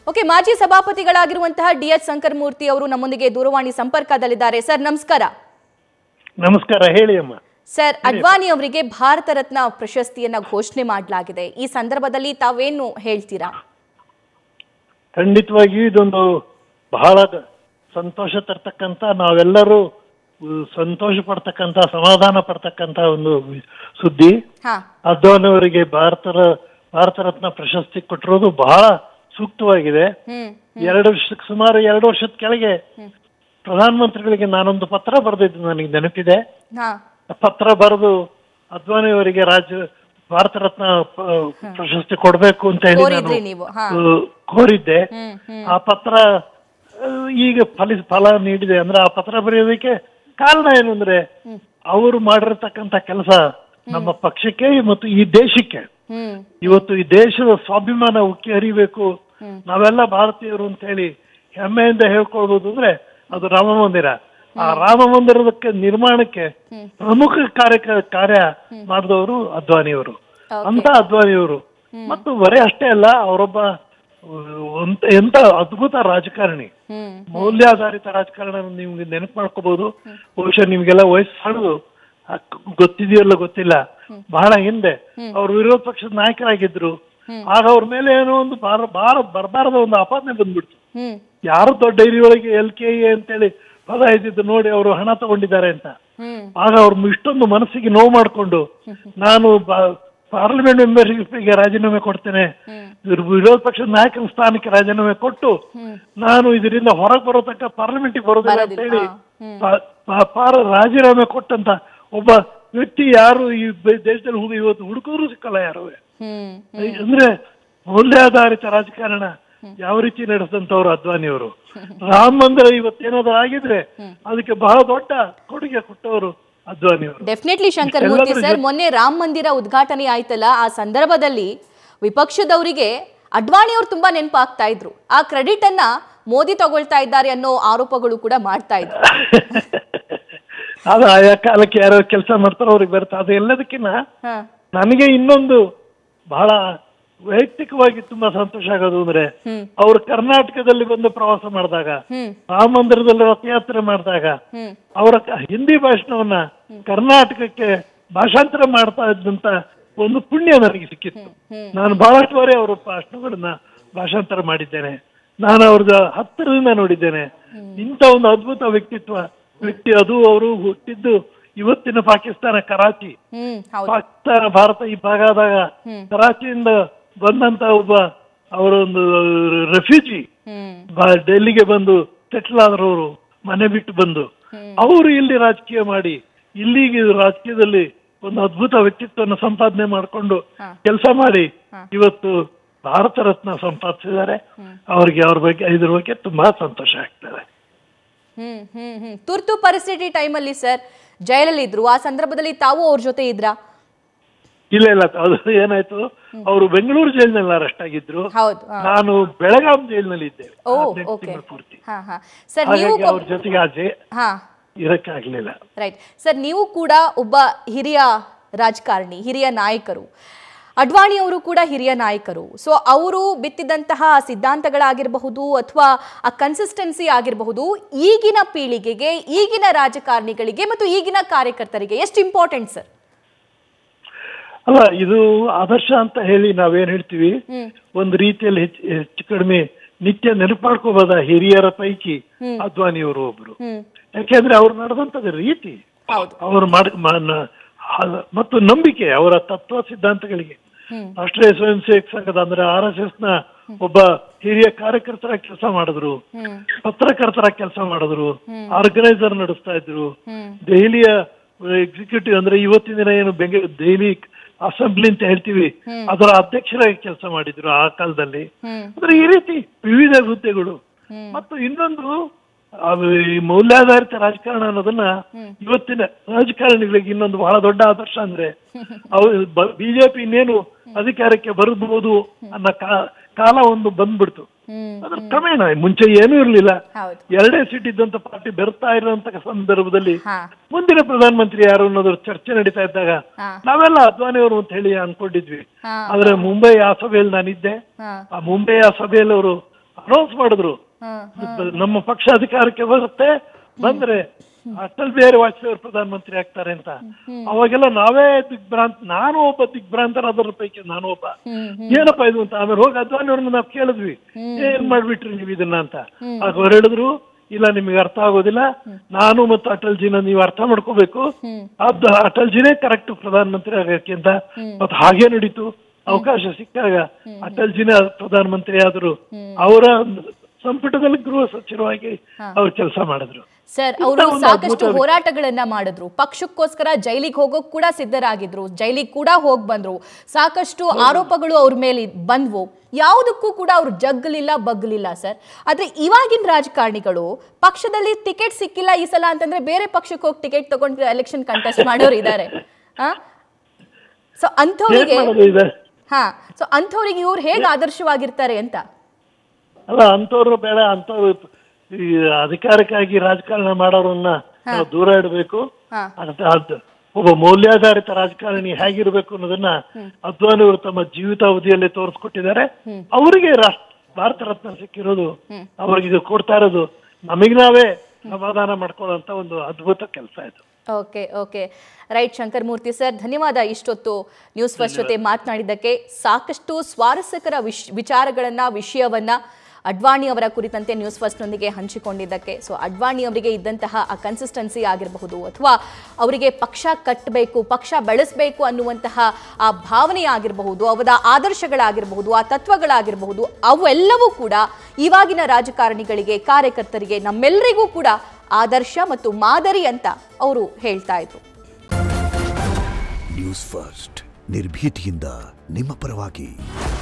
Okay ಮಾಜಿ ಸಭಾಪತಿಗಳಾಗಿರುವಂತಹ D H Shankaramurthy ಅವರು ನಮ್ಮೊಂದಿಗೆ ದೂರವಾಣಿ ಸಂಪರ್ಕದಲ್ಲಿದ್ದಾರೆ ಸರ್ ನಮಸ್ಕಾರ ನಮಸ್ಕಾರ ಹೇಳಿ ಅಮ್ಮ ಸರ್ ಅಡ್ವಾಣಿ ಅವರಿಗೆ ಭಾರತ ರತ್ನ ಪ್ರಶಸ್ತಿಯನ್ನ ಘೋಷಣೆ ಮಾಡಲಾಗಿದೆ ಈ ಸಂದರ್ಭದಲ್ಲಿ ತಾವೇನು ಹೇಳ್ತೀರಾ ಖಂಡಿತವಾಗಿಯೂ ಇದೊಂದು ಬಹಳ ಸಂತೋಷ ತರ್ತಕ್ಕಂಥ ನಾವೆಲ್ಲರೂ ಉ, ಸಂತೋಷ ಪಡ್ತಕ್ಕಂಥ ಸಮಾಧಾನ ಪಡ್ತಕ್ಕಂಥ ಒಂದು ಸುದ್ದಿ ಹಾ ಅದ್ವಾನಿ ಅವರಿಗೆ ಭಾರತ ರ- ಭಾರತ ರತ್ನ ಪ್ರಶಸ್ತಿ ಕೊಟ್ಟಿರೋದು ಬಹಳ ಸೂಕ್ತವಾಗಿದೆ ಹ್ಮ್ ಎರಡು ವರ್ಷ ಸುಮಾರು ಎರಡು ವರ್ಷದ ಕೆಳಗೆ ಪ್ರಧಾನಮಂತ್ರಿಗಳಿಗೆ ನಾನೊಂದು ಪತ್ರ ಬರೆದಿದ್ದು ನನಗೆ ನೆನಪಿದೆ ಹಾ ಪತ್ರ ಬರೆದು ಅದ್ವಾನಿ ಅವರಿಗೆ ರಾಜ್ಯ ಭಾರತ ರತ್ನ ಪ- ಪ್ರಶಸ್ತಿ ಕೊಡಬೇಕು ಅಂತ ಹೇಳಿ ನಾನು ಕೋರಿದ್ರಿ ನೀವು ಹಾ ಆ, ಕೋರಿದ್ದೆ ಹ್ಮ್ ಹ್ಮ್ ಆ ಪತ್ರ ಆ, ಈಗ ಫಲಿ ಫಲ ನೀಡಿದೆ ಅಂದ್ರೆ ಆ ಪತ್ರ ಬರೆಯೋದಕ್ಕೆ ಕಾರಣ ಏನು ಅಂದ್ರೆ ಅವರು ಮಾಡಿರತಕ್ಕಂತ ಕೆಲಸ ನಮ್ಮ ಪಕ್ಷಕ್ಕೆ ಮತ್ತು ಈ ದೇಶಕ್ಕೆ ಹ್ಮ್ ಇವತ್ತು ಈ ದೇಶದ ಸ್ವಾಭಿಮಾನ ಉಕ್ಕಿ ಹರಿಬೇಕು ನಾವೆಲ್ಲ ಭಾರತೀಯರು ಅಂತ ಹೇಳಿ ಹೆಮ್ಮೆಯಿಂದ ಹೇಳ್ಕೊಳ್ಬೋದು ಅಂದ್ರೆ ಅದು ರಾಮ ಮಂದಿರ ಆ ರಾಮ ಮಂದಿರದಕ್ಕೆ ನಿರ್ಮಾಣಕ್ಕೆ ಪ್ರಮುಖ ಕಾರ್ಯ ಕಾರ್ಯ ಮಾಡಿದವರು ಅದ್ವಾನಿಯವರು ಅಂತ ಅದ್ವಾನಿಯವರು ಮತ್ತು ಬರೇ ಅಷ್ಟೇ ಅಲ್ಲ ಅವರೊಬ್ಬ ಒಂತ- ಎಂತ ಅದ್ಭುತ ರಾಜಕಾರಣಿ ಹ್ಮ್ ಮೌಲ್ಯಾಧಾರಿತ ರಾಜಕಾರಣ ನಿಮ್ಗೆ ನೆನಪು ಮಾಡ್ಕೋಬಹುದು ಬಹುಶಃ ನಿಮ್ಗೆಲ್ಲ ವಯಸ್ಸು ಸಣ್ಣದು ಅಕ್- ಗೊತ್ತಿದೆಯಲ್ಲ ಗೊತ್ತಿಲ್ಲ ಬಹಳ ಹಿಂದೆ ಅವ್ರು ವಿರೋಧ ಪಕ್ಷದ ನಾಯಕರಾಗಿದ್ರು ಆಗ ಅವ್ರ ಮೇಲೆ ಏನೋ ಒಂದು ಬಾರ ಬಾರ ಬರಬಾರದ ಒಂದು ಆಪಾದನೆ ಬಂದ್ಬಿಡ್ತು ಹ್ಮ್ ಯಾರು ದೊಡ್ಡ ಹಿರಿಯೊಳಗೆ ಎಲ್ ಕೆ ಎ ಅಂತೇಳಿ ಪದ ಇದ್ದಿದ್ದು ನೋಡಿ ಅವರು ಹಣ ತಗೊಂಡಿದ್ದಾರೆ ಅಂತ ಹ್ಮ್ ಆಗ ಅವ್ರು ಇಷ್ಟೊಂದು ಮನಸ್ಸಿಗೆ ನೋವು ಮಾಡಿಕೊಂಡು ನಾನು ಪಾರ್ಲಿಮೆಂಟ್ ಮೆಂಬರ್ಶಿಪ್ಗೆ ರಾಜೀನಾಮೆ ಕೊಡ್ತೇನೆ ಇವ್ರು ವಿರೋಧ ಪಕ್ಷದ ನಾಯಕನ ಸ್ಥಾನಕ್ಕೆ ರಾಜೀನಾಮೆ ಕೊಟ್ಟು ನಾನು ಇದರಿಂದ ಹೊರಗೆ ಬರೋ ತನಕ ಪಾರ್ಲಿಮೆಂಟ್ಗೆ ಬರೋದಿಲ್ಲ ಅಂತ ಹೇಳಿ ಪಾ- ಪಾ- ಪಾರ ರಾಜೀನಾಮೆ ಕೊಟ್ಟಂತ ಒಬ್ಬ ವ್ಯಕ್ತಿ ಯಾರು ಈ ಬೆ- ದೇಶದಲ್ಲಿ ಹುಡು ಇವತ್ತು ಹುಡುಕರು ಸಿಕ್ಕಲ್ಲ ಯಾರು ಹ್ಮ್ ಅಂದ್ರೆ ಮೌಲ್ಯಾಧಾರಿತ ರಾಜಕಾರಣ ಯಾವ ರೀತಿ ನಡೆಸಿದಂತವ್ರು ಅದ್ವಾನಿಯವರು ರಾಮ ಮಂದಿರ ಇವತ್ತೇನಾದ್ರು ಆಗಿದ್ರೆ ಅದಕ್ಕೆ ಬಹಳ ದೊಡ್ಡ ಕೊಡುಗೆ ಕೊಟ್ಟವರು ಅದ್ವಾನಿಯವರು ಡೆಫಿನೆಟ್ಲಿ ಶಂಕರಮೂರ್ತಿ ಸರ್ ಮೊನ್ನೆ ರಾಮ ಮಂದಿರ ಉದ್ಘಾಟನೆ ಆಯ್ತಲ್ಲ ಆ ಸಂದರ್ಭದಲ್ಲಿ ವಿಪಕ್ಷದವರಿಗೆ ಅಡ್ವಾಣಿ ಅವ್ರು ತುಂಬಾ ನೆನಪಾಗ್ತಾ ಇದ್ರು ಆ ಕ್ರೆಡಿಟ್ ಅನ್ನ ಮೋದಿ ತಗೊಳ್ತಾ ಇದ್ದಾರೆ ಅನ್ನೋ ಆರೋಪಗಳು ಕೂಡ ಮಾಡ್ತಾ ಇದ್ರು ಅದು ಆಯಾ ಕಾಲಕ್ಕೆ ಯಾರೋ ಕೆಲಸ ಮಾಡ್ತಾರೋ ಅವ್ರಿಗೆ ಬರುತ್ತೆ ಅದು ಎಲ್ಲದಕ್ಕಿಂತ ಹಾ ನನಗೆ ಇನ್ನೊಂದು ಬಹಳ ವೈಯಕ್ತಿಕವಾಗಿ ತುಂಬಾ ಸಂತೋಷ ಆಗೋದು ಅಂದ್ರೆ ಹ್ಮ್ ಅವರು ಕರ್ನಾಟಕದಲ್ಲಿ ಬಂದು ಪ್ರವಾಸ ಮಾಡಿದಾಗ ಹ್ಮ್ ರಾಮ ಮಂದಿರದಲ್ಲಿ ರಥಯಾತ್ರೆ ಮಾಡಿದಾಗ ಹ್ಮ್ ಅವರ ಕ- ಹಿಂದಿ ಭಾಷಣವನ್ನ ಕರ್ನಾಟಕಕ್ಕೆ ಭಾಷಾಂತರ ಮಾಡ್ತಾ ಇದ್ದಂತ ಒಂದು ಪುಣ್ಯ ನನಗೆ ಸಿಕ್ಕಿತ್ತು ನಾನು ಬಹಳಷ್ಟು ಬಾರಿ ಅವರ ಭಾಷಣಗಳನ್ನ ಭಾಷಾಂತರ ಮಾಡಿದ್ದೇನೆ ನಾನು ಅವ್ರದ್ದು ಹತ್ತಿರದಿಂದ ನೋಡಿದ್ದೇನೆ ಇಂಥ ಒಂದು ಅದ್ಭುತ ವ್ಯಕ್ತಿತ್ವ ವ್ಯಕ್ತಿ ಅದು ಅವರು ಹುಟ್ಟಿದ್ದು ಇವತ್ತಿನ ಪಾಕಿಸ್ತಾನ ಕರಾಚಿ ಹ್ಮ್ ಹೌದು ಪಾಕಿಸ್ತಾನ ಭಾರತ ಈ ಭಾಗ ಆದಾಗ ಕರಾಚಿಯಿಂದ ಬಂದಂತ ಒಬ್ಬ ಅವರೊಂದು ರೆಫ್ಯೂಜಿ ಹ್ಮ್ ಡೆಲ್ಲಿಗೆ ಬಂದು ಸೆಟ್ಲ್ ಆದ್ರವರು ಮನೆ ಬಿಟ್ಟು ಬಂದು ಅವರು ಇಲ್ಲಿ ರಾಜಕೀಯ ಮಾಡಿ ಇಲ್ಲಿಗೆ ರಾಜಕೀಯದಲ್ಲಿ ಒಂದು ಅದ್ಭುತ ವ್ಯಕ್ತಿತ್ವವನ್ನು ಸಂಪಾದನೆ ಮಾಡಿಕೊಂಡು ಕೆಲಸ ಮಾಡಿ ಇವತ್ತು ಭಾರತ ರತ್ನ ಸಂಪಾದಿಸಿದ್ದಾರೆ ಅವ್ರಿಗೆ ಅವ್ರ ಬಗ್ಗೆ ಇದ್ರ ಬಗ್ಗೆ ತುಂಬಾ ಸಂತೋಷ ಆಗ್ತದೆ ಹ್ಮ್ ಹ್ಮ್ ಹ್ಮ್ ತುರ್ತು ಪರಿಸ್ಥಿತಿ ಟೈಮಲ್ಲಿ ಸರ್ ಜೈಲಲ್ಲಿ ಇದ್ರು ಆ ಸಂದರ್ಭದಲ್ಲಿ ತಾವು ಅವ್ರ ಜೊತೆ ಇದ್ರಾ ಇಲ್ಲ ಇಲ್ಲ ಅದು ಏನಾಯ್ತು ಅವರು ಬೆಂಗಳೂರು ಜೈಲಿನಲ್ಲಿ ಅರೆಸ್ಟ್ ಆಗಿದ್ರು ಹೌದು ಹಾ. ನಾನು ಬೆಳಗಾಂ ಜೈಲಿನಲ್ಲಿ ಇದ್ದೇವೆ ಓ ಹದಿನೆಂಟು ಓಕೆ ತಿಂಗಳು ಪೂರ್ತಿ ಹಾ ಹಾ ಸರ್ ನೀವು ಹಾಗಾಗಿ ಅವ್ರ ಜೊತೆಗೆ ಆಚೆ ಹಾ ಇರಕ್ಕಾಗ್ಲಿಲ್ಲ ರೈಟ್ ಸರ್ ನೀವು ಕೂಡ ಒಬ್ಬ ಹಿರಿಯ ರಾಜಕಾರಣಿ ಹಿರಿಯ ನಾಯಕರು ಅಡ್ವಾಣಿ ಅವರು ಕೂಡ ಹಿರಿಯ ನಾಯಕರು ಸೊ ಅವರು ಬಿತ್ತಿದಂತಹ ಸಿದ್ಧಾಂತಗಳಾಗಿರಬಹುದು ಅಥವಾ ಆ ಕನ್ಸಿಸ್ಟೆನ್ಸಿ ಆಗಿರಬಹುದು ಈಗಿನ ಪೀಳಿಗೆಗೆ ಈಗಿನ ರಾಜಕಾರಣಿಗಳಿಗೆ ಮತ್ತು ಈಗಿನ ಕಾರ್ಯಕರ್ತರಿಗೆ ಎಷ್ಟು ಇಂಪಾರ್ಟೆಂಟ್ ಸರ್ ಅಲ್ಲ ಇದು ಆದರ್ಶ ಅಂತ ಹೇಳಿ ನಾವೇನ್ ಹೇಳ್ತೀವಿ ಒಂದು ರೀತಿಯಲ್ಲಿ ಹೆಚ್ಚು ಹೆಚ್ಚು ಕಡಿಮೆ ನಿತ್ಯ ನೆನಪಾಡ್ಕೋಬೋದ ಹಿರಿಯರ ಪೈಕಿ ಅದ್ವಾನಿಯವರು ಒಬ್ರು ಹ್ಮ್ ಯಾಕೆಂದ್ರೆ ಅವ್ರು ನಡೆದಂತದ ರೀತಿ ಹೌದು ಅವರು ಮಾಡ ಮ- ನ- ಹ- ಮತ್ತು ನಂಬಿಕೆ ಅವರ ತತ್ವ ಸಿದ್ಧಾಂತಗಳಿಗೆ ಹ್ಮ್. ರಾಷ್ಟ್ರೀಯ ಸ್ವಯಂ ಸೇವಕ ಸಂಘದ ಅಂದ್ರೆ ಆರ್ ಎಸ್ ಎಸ್ ನ ಒಬ್ಬ ಹಿರಿಯ ಕಾರ್ಯಕರ್ತರ ಕೆಲಸ ಮಾಡಿದ್ರು ಹ್ಮ್ ಪತ್ರಕರ್ತರ ಕೆಲಸ ಮಾಡಿದ್ರು ಆರ್ಗನೈಸರ್ ನಡೆಸ್ತಾ ಇದ್ರು ಹ್ಮ್ ದೆಹಲಿಯ ಎಕ್ಸಿಕ್ಯೂಟಿವ್ ಅಂದ್ರೆ ಇವತ್ತಿನ ದಿನ ಏನು ಬೆಂಗಳೂರು ದೆಹಲಿ ಅಸೆಂಬ್ಲಿ ಅಂತ ಹೇಳ್ತೀವಿ ಅದರ ಅಧ್ಯಕ್ಷರಾಗಿ ಕೆಲಸ ಮಾಡಿದ್ರು ಆ ಕಾಲದಲ್ಲಿ ಹ್ಮ್ ಅಂದ್ರೆ ಈ ರೀತಿ ವಿವಿಧ ಹುದ್ದೆಗಳು ಮತ್ತು ಇನ್ನೊಂದು ಅದು ಈ ಮೌಲ್ಯಾಧಾರಿತ ರಾಜಕಾರಣ ಅನ್ನೋದನ್ನ ಇವತ್ತಿನ ರಾಜಕಾರಣಿಗಳಿಗೆ ಇನ್ನೊಂದು ಬಹಳ ದೊಡ್ಡ ಆದರ್ಶ ಅಂದ್ರೆ ಅವ್ರು ಬಿಜೆಪಿ ಇನ್ನೇನು ಅಧಿಕಾರಕ್ಕೆ ಬರಬಹುದು ಅನ್ನೋ ಕಾ- ಕಾಲ ಒಂದು ಬಂದ್ಬಿಡ್ತು ಹ್ಮ್ ಅದ್ರ ಕ್ರಮೇಣ ಮುಂಚೆ ಏನೂ ಇರ್ಲಿಲ್ಲ ಹೌದು ಎರಡೇ ಸೀಟ್ ಇದ್ದಂತ ಪಾರ್ಟಿ ಬೆರ್ತಾ ಇರುವಂತ ಸಂದರ್ಭದಲ್ಲಿ ಹಾ ಮುಂದಿನ ಪ್ರಧಾನಮಂತ್ರಿ ಯಾರು ಅನ್ನೋದ್ರ ಚರ್ಚೆ ನಡೀತಾ ಇದ್ದಾಗ ಹಾ ನಾವೆಲ್ಲ ಅದ್ವಾನಿ ಅವರು ಅಂತ ಹೇಳಿ ಅನ್ಕೊಂಡಿದ್ವಿ ಹಾ ಆದ್ರೆ ಮುಂಬೈ ಆ ಸಭೆಯಲ್ಲಿ ನಾನಿದ್ದೆ ಹಾ ಆ ಮುಂಬೈ ಆ ಸಭೆಯಲ್ಲಿ ಅವರು ಅನೌನ್ಸ್ ಮಾಡಿದ್ರು ಹಾ ನಮ್ಮ ಪಕ್ಷ ಅಧಿಕಾರಕ್ಕೆ ಬರುತ್ತೆ ಬಂದ್ರೆ ಅಟಲ್ ಬಿಹಾರಿ ವಾಜಪೇಯಿ ಅವರು ಪ್ರಧಾನಮಂತ್ರಿ ಆಗ್ತಾರೆ ಅಂತ ಅವಾಗೆಲ್ಲ ನಾವೇ ದಿಗ್ಭ್ರಾಂತ್ ನಾನು ಒಬ್ಬ ದಿಗ್ಭ್ರಾಂತರಾದ್ರ ಪೈಕಿ ನಾನು ಒಬ್ಬ ಏನಪ್ಪ ಇದು ಅಂತ ಆಮೇಲೆ ಹೋಗಿ ಅದ್ವಾನಿ ಅವ್ರನ್ನ ನಾವು ಕೇಳಿದ್ವಿ ಏನ್ ಮಾಡ್ಬಿಟ್ರಿ ನೀವು ಇದನ್ನ ಅಂತ ಆಗ ಅವ್ರು ಹೇಳಿದ್ರು ಇಲ್ಲ ನಿಮಗೆ ಅರ್ಥ ಆಗೋದಿಲ್ಲ ನಾನು ಮತ್ತು ಅಟಲ್ಜಿನ ನೀವು ಅರ್ಥ ಮಾಡ್ಕೋಬೇಕು ಅದ್ ಅಟಲ್ಜಿನೇ ಕರೆಕ್ಟ್ ಪ್ರಧಾನಮಂತ್ರಿ ಆಗಕ್ಕೆ ಅಂತ ಮತ್ತೆ ಹಾಗೆ ನಡೀತು ಅವಕಾಶ ಸಿಕ್ಕಾಗ ಅಟಲ್ಜಿನೇ ಪ್ರಧಾನಮಂತ್ರಿ ಆದ್ರು ಅವರ ಸಂಪುಟದಲ್ಲಿ ಗೃಹ ಸಚಿವರಾಗಿ ಅವ್ರು ಕೆಲಸ ಮಾಡಿದ್ರು ಸರ್ ಅವರು ಸಾಕಷ್ಟು ಹೋರಾಟಗಳನ್ನ ಮಾಡಿದ್ರು ಪಕ್ಷಕ್ಕೋಸ್ಕರ ಜೈಲಿಗೆ ಹೋಗೋಕ್ ಕೂಡ ಸಿದ್ಧರಾಗಿದ್ರು ಜೈಲಿಗೆ ಕೂಡ ಹೋಗ್ ಬಂದ್ರು ಸಾಕಷ್ಟು ಆರೋಪಗಳು ಅವ್ರ ಮೇಲೆ ಬಂದ್ವು ಯಾವುದಕ್ಕೂ ಕೂಡ ಅವ್ರು ಜಗ್ಗಲಿಲ್ಲ ಬಗ್ಗಲಿಲ್ಲ ಸರ್ ಆದ್ರೆ ಇವಾಗಿನ ರಾಜಕಾರಣಿಗಳು ಪಕ್ಷದಲ್ಲಿ ಟಿಕೆಟ್ ಸಿಕ್ಕಿಲ್ಲ ಈ ಸಲ ಅಂತಂದ್ರೆ ಬೇರೆ ಪಕ್ಷಕ್ಕೆ ಹೋಗಿ ಟಿಕೆಟ್ ತಗೊಂಡು ಎಲೆಕ್ಷನ್ ಕಂಟೆಸ್ಟ್ ಮಾಡೋರು ಇದ್ದಾರೆ ಸೊ ಏನ್ ಅಂಥವ್ರಿಗೆ ಮಾಡೋದು ಇದೆ ಹಾ ಸೊ ಅಂಥವ್ರಿಗೆ ಇವ್ರು ಹೇಗೆ ಆದರ್ಶವಾಗಿರ್ತಾರೆ ಅಂತ ಅಲ್ಲ ಅಂತವ್ರು ಬೇಡ ಅಂತವ್ರು ಈ ಅಧಿಕಾರಕ್ಕಾಗಿ ರಾಜಕಾರಣ ಮಾಡೋರನ್ನ ನಾವು ದೂರ ಇಡಬೇಕು ಹಾ. ಒಬ್ಬ ಮೌಲ್ಯಾಧಾರಿತ ರಾಜಕಾರಣಿ ಹೇಗಿರ್ಬೇಕು ಅನ್ನೋದನ್ನ ಅದ್ವಾನಿ ಅವರು ತಮ್ಮ ಜೀವಿತಾವಧಿಯಲ್ಲಿ ತೋರಿಸ್ಕೊಟ್ಟಿದ್ದಾರೆ ಅವರಿಗೆ ರಾಷ್ಟ್ರ ಭಾರತ ರತ್ನ ಸಿಕ್ಕಿರೋದು ಅವ್ರಿಗೆ ಇದು ಕೊಡ್ತಾ ಇರೋದು ನಮಗ್ ನಾವೇ ಸಮಾಧಾನ ಮಾಡ್ಕೊಳ್ಳೋಂತ ಒಂದು ಅದ್ಭುತ ಕೆಲಸ ಇದು okay okay right Shankar Murthy sir ಧನ್ಯವಾದ ಇಷ್ಟೊತ್ತು ನ್ಯೂಸ್ ಫಸ್ಟ್ ಜೊತೆ ಮಾತನಾಡಿದ್ದಕ್ಕೆ ಸಾಕಷ್ಟು ಸ್ವಾರಸ್ಯಕರ ವಿಶ್ ವಿಚಾರಗಳನ್ನ ವಿಷಯವನ್ನ ಅಡ್ವಾಣಿ ಅವರ ಕುರಿತಂತೆ ನ್ಯೂಸ್ ಫಸ್ಟ್ನೊಂದಿಗೆ ಹಂಚಿಕೊಂಡಿದ್ದಕ್ಕೆ ಸೊ ಅಡ್ವಾಣಿ ಅವರಿಗೆ ಇದ್ದಂತಹ ಆ ಕನ್ಸಿಸ್ಟೆನ್ಸಿ ಆಗಿರಬಹುದು ಅಥವಾ ಅವರಿಗೆ ಪಕ್ಷ ಕಟ್ಟಬೇಕು ಪಕ್ಷ ಬೆಳೆಸಬೇಕು ಅನ್ನುವಂತಹ ಆ ಭಾವನೆ ಆಗಿರಬಹುದು ಅವರ ಆದರ್ಶಗಳಾಗಿರಬಹುದು ಆ ತತ್ವಗಳಾಗಿರಬಹುದು ಅವೆಲ್ಲವೂ ಕೂಡ ಇವಾಗಿನ ರಾಜಕಾರಣಿಗಳಿಗೆ ಕಾರ್ಯಕರ್ತರಿಗೆ ನಮ್ಮೆಲ್ಲರಿಗೂ ಕೂಡ ಆದರ್ಶ ಮತ್ತು ಮಾದರಿ ಅಂತ ಅವರು ಹೇಳ್ತಾ ಇದ್ರು ನ್ಯೂಸ್ ಫಸ್ಟ್ ನಿರ್ಭೀತಿಯಿಂದ ನಿಮ್ಮ ಪರವಾಗಿ